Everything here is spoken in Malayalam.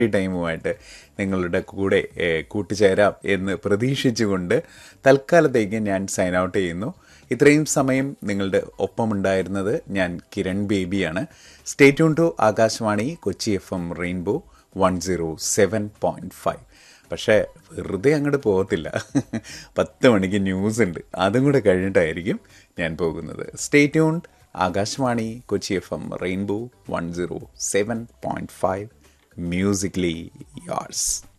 ടൈമുമായിട്ട് നിങ്ങളുടെ കൂടെ ഏഹ്, കൂട്ടുചേരാം എന്ന് പ്രതീക്ഷിച്ചുകൊണ്ട് തൽക്കാലത്തേക്ക് ഞാൻ സൈൻ ഔട്ട് ചെയ്യുന്നു ഇത്രയും സമയം നിങ്ങളുടെ ഒപ്പമുണ്ടായിരുന്നത് ഞാൻ കിരൺ ബേബിയാണ് stay tune to Akashvani Kochi F M rainbow one zero seven point five പക്ഷേ വെറുതെ അങ്ങോട്ട് പോകത്തില്ല പത്ത് മണിക്ക് ന്യൂസ് ഉണ്ട് അതും കൂടെ കഴിഞ്ഞിട്ടായിരിക്കും ഞാൻ പോകുന്നത് stay tune Akashvani Kochi F M rainbow one zero seven point five musically യാർസ്